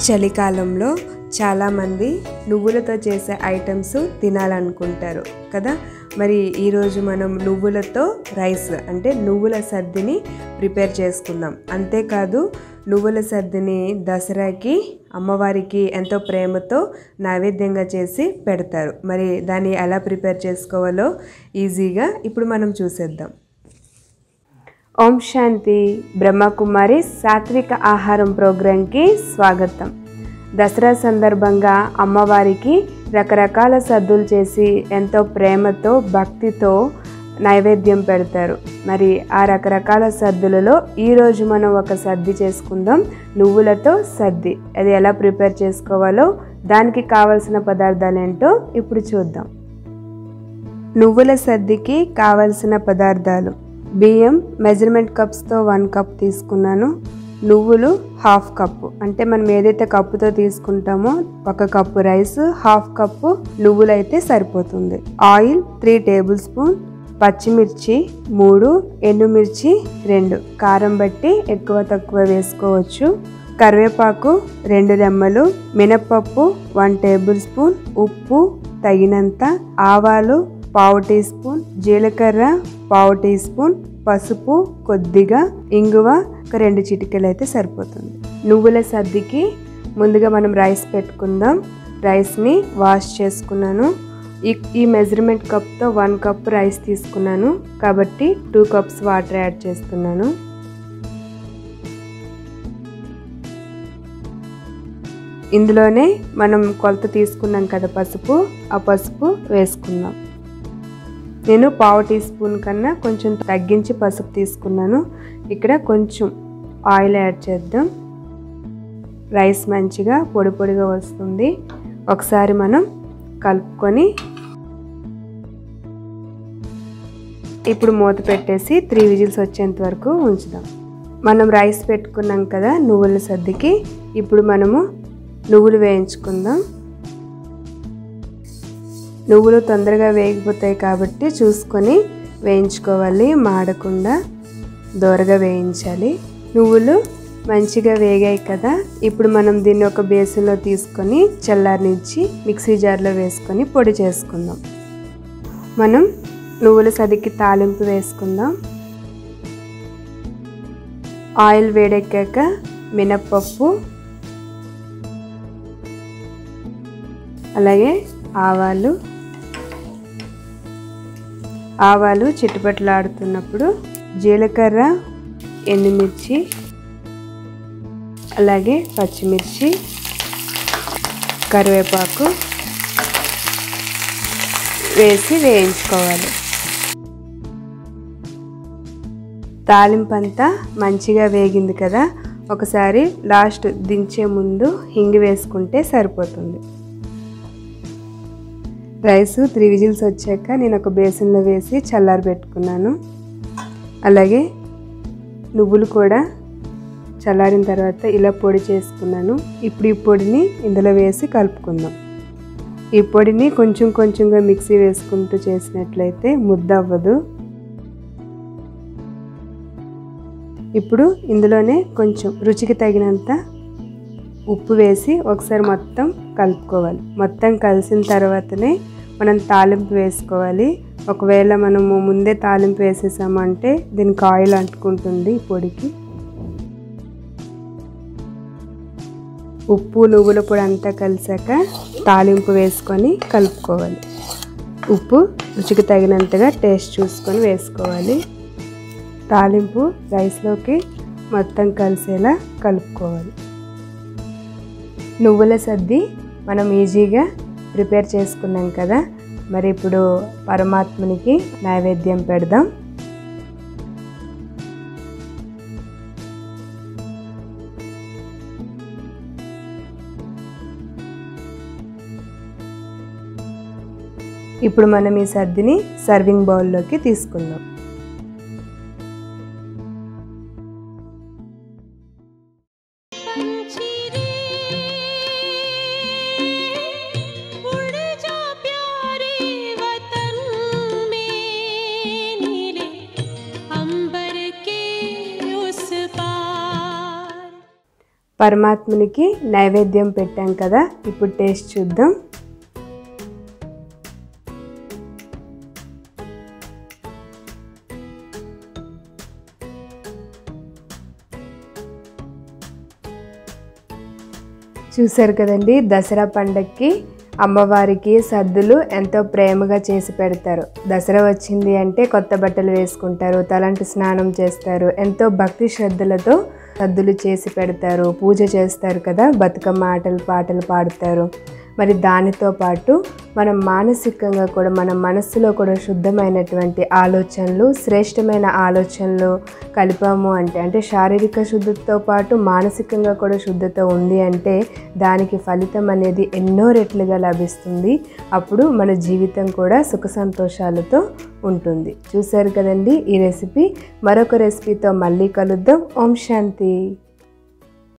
చలికాలంలో చాలామంది నువ్వులతో చేసే ఐటమ్స్ తినాలనుకుంటారు కదా మరి ఈరోజు మనం నువ్వులతో రైస్ అంటే నువ్వుల సద్దిని ప్రిపేర్ చేసుకుందాం అంతేకాదు నువ్వుల సద్దిని దసరాకి అమ్మవారికి ఎంతో ప్రేమతో నైవేద్యంగా చేసి పెడతారు మరి దాన్ని ఎలా ప్రిపేర్ చేసుకోవాలో ఈజీగా ఇప్పుడు మనం చూసేద్దాం ఓం శాంతి బ్రహ్మకుమారి సాత్విక ఆహారం ప్రోగ్రాంకి స్వాగతం దసరా సందర్భంగా అమ్మవారికి రకరకాల సద్దులు చేసి ఎంతో ప్రేమతో భక్తితో నైవేద్యం పెడతారు మరి ఆ రకరకాల సద్దులలో ఈరోజు మనం ఒక సద్ది చేసుకుందాం నువ్వులతో సద్ది అది ఎలా ప్రిపేర్ చేసుకోవాలో దానికి కావలసిన పదార్థాలు ఏంటో ఇప్పుడు చూద్దాం నువ్వుల సద్దికి కావలసిన పదార్థాలు బియ్యం మెజర్మెంట్ కప్స్తో వన్ కప్ తీసుకున్నాను నువ్వులు హాఫ్ కప్పు అంటే మనం ఏదైతే కప్పుతో తీసుకుంటామో ఒక కప్పు రైస్ హాఫ్ కప్పు నువ్వులు అయితే సరిపోతుంది ఆయిల్ త్రీ టేబుల్ స్పూన్ పచ్చిమిర్చి మూడు ఎండుమిర్చి రెండు కారం బట్టి ఎక్కువ తక్కువ వేసుకోవచ్చు కరివేపాకు రెండు రెమ్మలు మినప్పప్పు వన్ టేబుల్ స్పూన్ ఉప్పు తగినంత ఆవాలు పావు టీ స్పూన్ జీలకర్ర పావు టీ స్పూన్ పసుపు కొద్దిగా ఇంగువ ఒక రెండు చిటికెలు అయితే సరిపోతుంది నువ్వుల సద్దికి ముందుగా మనం రైస్ పెట్టుకుందాం రైస్ని వాష్ చేసుకున్నాను ఈ ఈ మెజర్మెంట్ కప్తో వన్ కప్ రైస్ తీసుకున్నాను కాబట్టి టూ కప్స్ వాటర్ యాడ్ చేస్తున్నాను ఇందులోనే మనం కొలత తీసుకున్నాం కదా పసుపు ఆ పసుపు వేసుకుందాం నేను పావు టీ స్పూన్ కన్నా కొంచెం తగ్గించి పసుపు తీసుకున్నాను ఇక్కడ కొంచెం ఆయిల్ యాడ్ చేద్దాం రైస్ మంచిగా పొడి పొడిగా వస్తుంది ఒకసారి మనం కలుపుకొని ఇప్పుడు మూత పెట్టేసి త్రీ విజిల్స్ వచ్చేంత వరకు ఉంచుదాం మనం రైస్ పెట్టుకున్నాం కదా నువ్వుల సద్దికి ఇప్పుడు మనము నువ్వులు వేయించుకుందాం నువ్వులు తొందరగా వేగిపోతాయి కాబట్టి చూసుకొని వేయించుకోవాలి మాడకుండా దోరగా వేయించాలి నువ్వులు మంచిగా వేగాయి కదా ఇప్పుడు మనం దీన్ని ఒక బేసిన్లో తీసుకొని చల్లారనిచ్చి మిక్సీ జార్లో వేసుకొని పొడి చేసుకుందాం మనం నువ్వుల సదికి తాలింపు వేసుకుందాం ఆయిల్ వేడెక్కాక మినప్పప్పు అలాగే ఆవాలు ఆవాలు చిట్టుపట్లాడుతున్నప్పుడు జీలకర్ర ఎండుమిర్చి అలాగే పచ్చిమిర్చి కరివేపాకు వేసి వేయించుకోవాలి తాలింపు అంతా మంచిగా వేగింది కదా ఒకసారి లాస్ట్ దించే ముందు హింగి వేసుకుంటే సరిపోతుంది రైస్ త్రీ విజిల్స్ వచ్చాక నేను ఒక బేసిన్లో వేసి చల్లారి పెట్టుకున్నాను అలాగే నువ్వులు కూడా చల్లారిన తర్వాత ఇలా పొడి చేసుకున్నాను ఇప్పుడు ఈ పొడిని ఇందులో వేసి కలుపుకుందాం ఈ పొడిని కొంచెం కొంచెంగా మిక్సీ వేసుకుంటూ చేసినట్లయితే ముద్ద అవ్వదు ఇప్పుడు ఇందులోనే కొంచెం రుచికి తగినంత ఉప్పు వేసి ఒకసారి మొత్తం కలుపుకోవాలి మొత్తం కలిసిన తర్వాతనే మనం తాలింపు వేసుకోవాలి ఒకవేళ మనము ముందే తాలింపు వేసేసామంటే దీనికి ఆయిల్ అంటుకుంటుంది ఈ పొడికి ఉప్పు నువ్వుల పొడి అంతా కలిసాక తాలింపు వేసుకొని కలుపుకోవాలి ఉప్పు రుచికి తగినంతగా టేస్ట్ చూసుకొని వేసుకోవాలి తాలింపు రైస్లోకి మొత్తం కలిసేలా కలుపుకోవాలి నువ్వుల సద్ది మనం ఈజీగా ప్రిపేర్ చేసుకున్నాం కదా మరి ఇప్పుడు పరమాత్మునికి నైవేద్యం పెడదాం ఇప్పుడు మనం ఈ సద్దిని సర్వింగ్ బౌల్లోకి తీసుకుందాం पंछी रे उड़ जा प्यारे वतन में नीले अंबर के उस पार పరమాత్మునికి నైవేద్యం పెట్టాం కదా ఇప్పుడు టేస్ట్ చూద్దాం చూశారు కదండి దసరా పండక్కి అమ్మవారికి సద్దులు ఎంతో ప్రేమగా చేసి పెడతారు దసరా వచ్చింది అంటే కొత్త బట్టలు వేసుకుంటారు తలంటి స్నానం చేస్తారు ఎంతో భక్తి శ్రద్ధలతో సద్దులు చేసి పెడతారు పూజ చేస్తారు కదా బతుకమ్మ ఆటలు పాటలు పాడతారు మరి దానితో పాటు మనం మానసికంగా కూడా మన మనస్సులో కూడా శుద్ధమైనటువంటి ఆలోచనలు శ్రేష్టమైన ఆలోచనలు కలిపాము అంటే అంటే శారీరక శుద్ధితో పాటు మానసికంగా కూడా శుద్ధత ఉంది అంటే దానికి ఫలితం అనేది ఎన్నో రెట్లుగా లభిస్తుంది అప్పుడు మన జీవితం కూడా సుఖ సంతోషాలతో ఉంటుంది చూశారు కదండి ఈ రెసిపీ మరొక రెసిపీతో మళ్ళీ కలుద్దాం ఓం శాంతి